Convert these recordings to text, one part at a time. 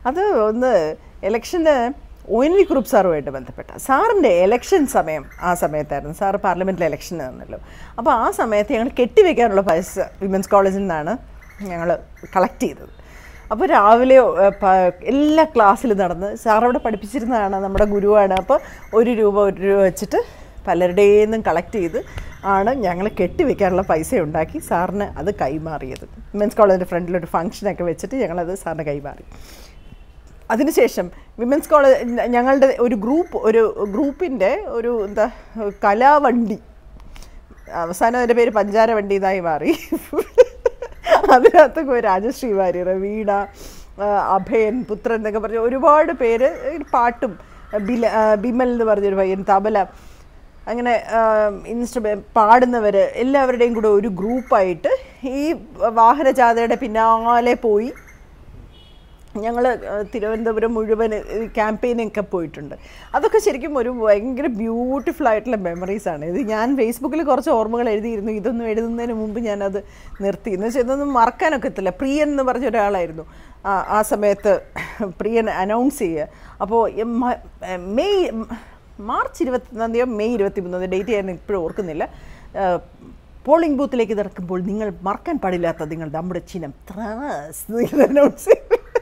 അത് ഒന്ന് ഇലക്ഷന് ഒ എൻ വി കുറുപ്പ് സാറുമായിട്ട് ബന്ധപ്പെട്ട സാറിൻ്റെ ഇലക്ഷൻ സമയം ആ സമയത്തായിരുന്നു സാറ് പാർലമെൻറ്റിൽ ഇലക്ഷൻ ആണല്ലോ അപ്പോൾ ആ സമയത്ത് ഞങ്ങൾ കെട്ടിവെക്കാനുള്ള പൈസ വിമൻസ് കോളേജിൽ നിന്നാണ് ഞങ്ങൾ കളക്ട് ചെയ്തത് അപ്പോൾ രാവിലെ ഏഹ്, പ- എല്ലാ ക്ലാസ്സിലും നടന്ന് സാർ അവിടെ പഠിപ്പിച്ചിരുന്നതാണ് നമ്മുടെ ഗുരുവാണ് അപ്പോൾ ഒരു രൂപ ഒരു രൂപ വെച്ചിട്ട് പലരുടെയും നിന്നും കളക്ട് ചെയ്ത് ആണ് ഞങ്ങൾ കെട്ടിവെക്കാനുള്ള പൈസ ഉണ്ടാക്കി സാറിന് അത് കൈമാറിയത് വിമൻസ് കോളേജിൻ്റെ ഫ്രണ്ടിലൊരു ഫംഗ്ഷനൊക്കെ വെച്ചിട്ട് ഞങ്ങളത് സാറിന് കൈമാറി അതിനുശേഷം വിമൻസ് കോളേജ് ഞങ്ങളുടെ ഒരു ഗ്രൂപ്പ് ഒരു ഗ്രൂപ്പിൻ്റെ ഒരു എന്താ കലാവണ്ടി അവസാനം അതിൻ്റെ പേര് പഞ്ചാര വണ്ടി ഇതായി മാറി അതിനകത്ത് പോയി രാജശ്രീ വാര്യർ വീണ ആ, അഭയൻ പുത്രൻ എന്നൊക്കെ പറഞ്ഞ ഒരുപാട് പേര് ഈ പാട്ടും ബില ആ, ബിമൽ എന്ന് പറഞ്ഞൊരു പയ്യൻ തബല അങ്ങനെ ഇൻസ്ട്രുമെ പാടുന്നവർ എല്ലാവരുടെയും കൂടെ ഒരു ഗ്രൂപ്പായിട്ട് ഈ വാഹനജാഥയുടെ പിന്നാലെ പോയി ഞങ്ങൾ തിരുവനന്തപുരം മുഴുവൻ ക്യാമ്പയിനൊക്കെ പോയിട്ടുണ്ട് അതൊക്കെ ശരിക്കും ഒരു ഭയങ്കര ബ്യൂട്ടിഫുൾ ആയിട്ടുള്ള മെമ്മറീസ് ആണ് ഇത് ഞാൻ ഫേസ്ബുക്കിൽ കുറച്ച് ഓർമ്മകൾ എഴുതിയിരുന്നു ഇതൊന്നും എഴുതുന്നതിന് മുമ്പ് ഞാനത് നിർത്തി എന്ന് വെച്ചാൽ ഇതൊന്നും മറക്കാനൊക്കത്തില്ല പ്രിയൻ എന്ന് പറഞ്ഞ ഒരാളായിരുന്നു ആ ആ സമയത്ത് പ്രിയൻ അനൗൺസ് ചെയ്യുക അപ്പോൾ മെയ് മാർച്ച് ഇരുപത്തിയൊന്നാം തീയതി മെയ് ഇരുപത്തി മൂന്നാം തീയതി ഡേറ്റ് ഞാൻ ഇപ്പോഴും ഓർക്കുന്നില്ല പോളിംഗ് ബൂത്തിലേക്ക് നടക്കുമ്പോൾ നിങ്ങൾ മറക്കാൻ പാടില്ലാത്ത നിങ്ങൾ നമ്മുടെ ചിഹ്നം ത്രാസ് അനൗൺസ്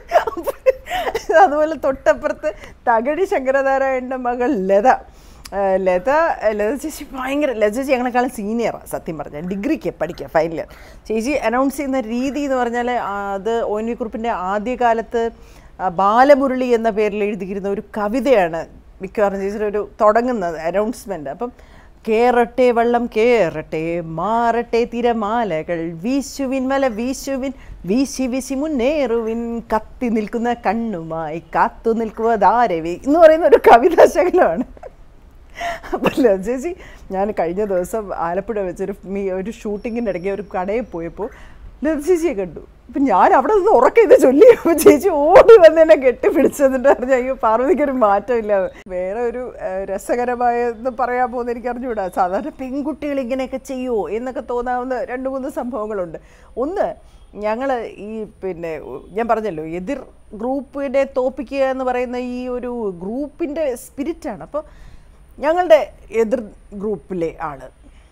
അതുപോലെ തൊട്ടപ്പുറത്ത് തകഴി ശങ്കരനാരായണൻ്റെ മകൾ ലത ആ, ലത ലത ചേച്ചി ഭയങ്കര ലത ചേച്ചി ഞങ്ങളെക്കാളും സീനിയറാണ് സത്യം പറഞ്ഞാൽ ഡിഗ്രിക്ക് പഠിക്കുക ഫൈനൽ ഇയർ ചേച്ചി അനൗൺസ് ചെയ്യുന്ന രീതി എന്ന് പറഞ്ഞാൽ ആ, അത് ഒ എൻ വി കുറിപ്പിൻ്റെ ആദ്യകാലത്ത് ആ, ബാലമുരളി എന്ന പേരിൽ എഴുതിയിരുന്ന ഒരു കവിതയാണ് മിക്കവാറും ചേച്ചിയുടെ ഒരു തുടങ്ങുന്നത് അനൗൺസ്മെൻറ്റ് അപ്പം കേറട്ടെ വെള്ളം കേറട്ടെ മാറട്ടെ തിരമാലകൾ വീശുവിൻ മല വീശുവിൻ വീശി വീശി മുന്നേറുവിൻ കത്തി നിൽക്കുന്ന കണ്ണുമായി കാത്തു നിൽക്കുവതാരവി എന്ന് പറയുന്ന ഒരു കവിതാ ശകലമാണ് അപ്പോൾ ചേച്ചി ഞാൻ കഴിഞ്ഞ ദിവസം ആലപ്പുഴ വെച്ചൊരു മീ ഒരു ഷൂട്ടിങ്ങിൻ്റെ ഇടയ്ക്ക് ഒരു കടയിൽ പോയപ്പോൾ ലത ചേച്ചിയെ കണ്ടു അപ്പം ഞാൻ അവിടെ നിന്ന് ഉറക്കം ഇത് ചൊല്ലി അപ്പോൾ ചേച്ചി ഓടി വന്ന് എന്നെ കെട്ടിപ്പിടിച്ചെന്നിട്ട് പറഞ്ഞു അയ്യോ പാർവതിക്ക് ഒരു മാറ്റമില്ല വേറെ ഒരു ഏഹ്, രസകരമായെന്ന് പറയാൻ പോകുന്ന എനിക്ക് അറിഞ്ഞുകൂടാ സാധാരണ പെൺകുട്ടികൾ ഇങ്ങനെയൊക്കെ ചെയ്യുമോ എന്നൊക്കെ തോന്നാവുന്ന രണ്ട് മൂന്ന് സംഭവങ്ങളുണ്ട് ഒന്ന് ഞങ്ങൾ ഈ പിന്നെ ഞാൻ പറഞ്ഞല്ലോ എതിർ ഗ്രൂപ്പിനെ തോപ്പിക്കുക എന്ന് പറയുന്ന ഈ ഒരു ഗ്രൂപ്പിൻ്റെ സ്പിരിറ്റാണ് അപ്പോൾ ഞങ്ങളുടെ എതിർ ഗ്രൂപ്പിലെ ആള്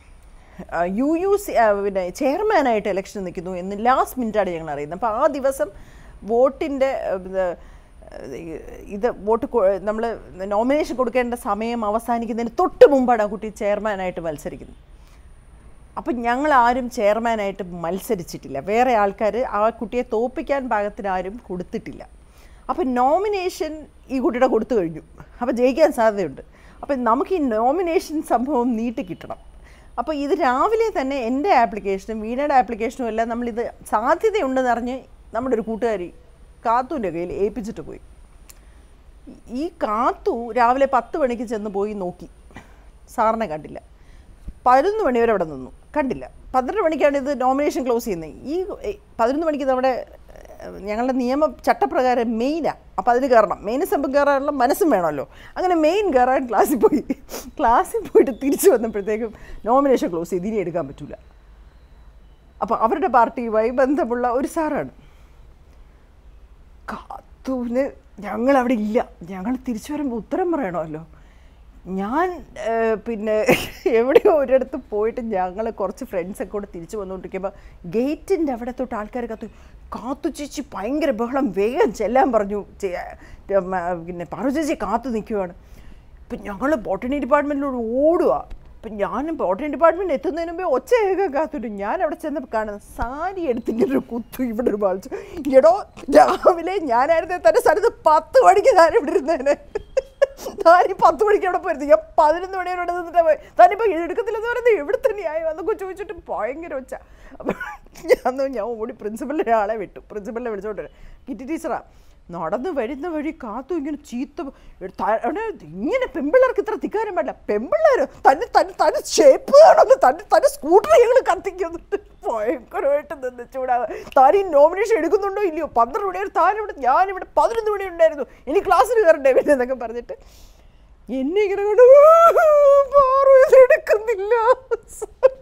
യു യു സി പിന്നെ ചെയർമാനായിട്ട് ഇലക്ഷൻ നിൽക്കുന്നു എന്ന് ലാസ്റ്റ് മിനിറ്റാണ് ഞങ്ങൾ അറിയുന്നത് അപ്പോൾ ആ ദിവസം വോട്ടിൻ്റെ ഇത് വോട്ട് നമ്മൾ നോമിനേഷൻ കൊടുക്കേണ്ട സമയം അവസാനിക്കുന്നതിന് തൊട്ട് മുമ്പാണ് ആ കുട്ടി ചെയർമാനായിട്ട് മത്സരിക്കുന്നത് അപ്പം ഞങ്ങൾ ആരും ചെയർമാനായിട്ട് മത്സരിച്ചിട്ടില്ല വേറെ ആൾക്കാർ ആ കുട്ടിയെ തോപ്പിക്കാൻ പാകത്തിന് ആരും കൊടുത്തിട്ടില്ല അപ്പം നോമിനേഷൻ ഈ കുട്ടിയുടെ കൊടുത്തു കഴിഞ്ഞു അപ്പോൾ ജയിക്കാൻ സാധ്യതയുണ്ട് അപ്പം നമുക്ക് ഈ നോമിനേഷൻ സംഭവം നീട്ടി കിട്ടണം അപ്പോൾ ഇത് രാവിലെ തന്നെ എൻ്റെ ആപ്ലിക്കേഷനും വീണയുടെ ആപ്ലിക്കേഷനും എല്ലാം നമ്മളിത് സാധ്യതയുണ്ടെന്ന് അറിഞ്ഞ് നമ്മുടെ ഒരു കൂട്ടുകാരി കാത്തുവിൻ്റെ കയ്യിൽ ഏൽപ്പിച്ചിട്ട് പോയി ഈ കാത്തു രാവിലെ പത്ത് മണിക്ക് ചെന്ന് പോയി നോക്കി സാറിനെ കണ്ടില്ല പതിനൊന്ന് മണി വരെ അവിടെ നിന്നു കണ്ടില്ല പന്ത്രണ്ട് മണിക്കാണ് ഇത് നോമിനേഷൻ ക്ലോസ് ചെയ്യുന്നത് ഈ ഏ, പതിനൊന്ന് മണിക്ക് നമ്മുടെ ഏഹ്, ഞങ്ങളുടെ നിയമ ചട്ടപ്രകാരം മെയിനാണ് അപ്പോൾ അതിന് കയറണം മെയിൻ സംഭവം കയറാനുള്ള മനസ്സും വേണമല്ലോ അങ്ങനെ മെയിൻ കയറാൻ ക്ലാസ്സിൽ പോയി ക്ലാസ്സിൽ പോയിട്ട് തിരിച്ചു വന്നപ്പോഴത്തേക്കും നോമിനേഷൻ ക്ലോസ് ചെയ്ത് ഇനി എടുക്കാൻ പറ്റില്ല അപ്പോൾ അവരുടെ പാർട്ടിയുമായി ബന്ധമുള്ള ഒരു സാറാണ് കാത്തൂന് ഞങ്ങൾ അവിടെ ഇല്ല ഞങ്ങൾ തിരിച്ചു വരുമ്പോൾ ഉത്തരം പറയണമല്ലോ ഞാൻ ഏഹ്, പിന്നെ എവിടെയോ ഒരിടത്ത് പോയിട്ട് ഞങ്ങൾ കുറച്ച് ഫ്രണ്ട്സൊക്കെ കൂടെ തിരിച്ചു വന്നുകൊണ്ടിരിക്കുമ്പോൾ ഗേറ്റിൻ്റെ അവിടെ തൊട്ട് ആൾക്കാർ കത്തു കാത്തു ചേച്ചി ഭയങ്കര ബഹളം വേഗം ചെല്ലാൻ പറഞ്ഞു ചെ- ഏഹ്, മ- പിന്നെ പാറു ചേച്ചി കാത്തു നിൽക്കുവാണ് ഇപ്പം ഞങ്ങൾ ബോട്ടണി ഡിപ്പാർട്ട്മെൻറ്റിലോട് ഓടുക അപ്പം ഞാനും ബോട്ടണി ഡിപ്പാർട്ട്മെൻറ്റ് എത്തുന്നതിന് മുമ്പേ ഒച്ചയൊക്കെ കാത്തിട്ടു ഞാൻ അവിടെ ചെന്നപ്പോൾ കാണുന്നത് സാരി എടുത്തിട്ട് ഒരു കുത്തു ഇവിടെ ഒരു ബാളിച്ചു എടോ രാവിലെ ഞാനായിരുന്നു തൻ്റെ സ്ഥലത്ത് പത്ത് മണിക്ക് ഞാൻ ഇവിടെ ഇരുന്നേനെ താൻ ഈ പത്ത് മണിക്ക് അവിടെ പോയിരുന്നു ഞാൻ പതിനൊന്ന് മണി വരെ നിന്നിട്ടാ പോയി താനിപ്പോൾ എടുക്കത്തില്ലെന്ന് പറയുന്നത് എവിടെ തന്നെയായോ എന്നൊക്കെ ചോദിച്ചിട്ട് ഭയങ്കര ഒച്ച അപ്പം ഞാൻ ഞാൻ ഓടി പ്രിൻസിപ്പലിൻ്റെ ആളെ വിട്ടു പ്രിൻസിപ്പലിനെ വിളിച്ചോണ്ട് വരാം. കിറ്റി ടീച്ചറാ നടന്ന് വരുന്ന വഴി കാത്തു ഇങ്ങനെ ചീത്ത ത- അവിടെ ഇങ്ങനെ പെമ്പിള്ളേർക്ക് ഇത്ര ധിക്കാരം പാടില്ല പെമ്പിള്ളേർ തന്നെ തന്നെ തന്നെ ഷേപ്പ് കാണുന്നു തന്നെ തന്നെ സ്കൂട്ടർ ഞങ്ങൾ കത്തിക്കുന്നുണ്ട് ഭയങ്കരമായിട്ട് നിന്ന് ചൂടാവുക താൻ ഈ നോമിനേഷൻ എടുക്കുന്നുണ്ടോ ഇല്ലയോ പന്ത്രണ്ട് മണി വരെ താൻ ഇവിടെ ഞാനിവിടെ പതിനൊന്ന് മണി ഉണ്ടായിരുന്നു ഇനി ക്ലാസ്സിൽ കയറണ്ടേ പിന്നെ എന്നൊക്കെ പറഞ്ഞിട്ട് എന്നെ ഇങ്ങനെ കൊണ്ട് പാറു ഇത് എടുക്കുന്നില്ല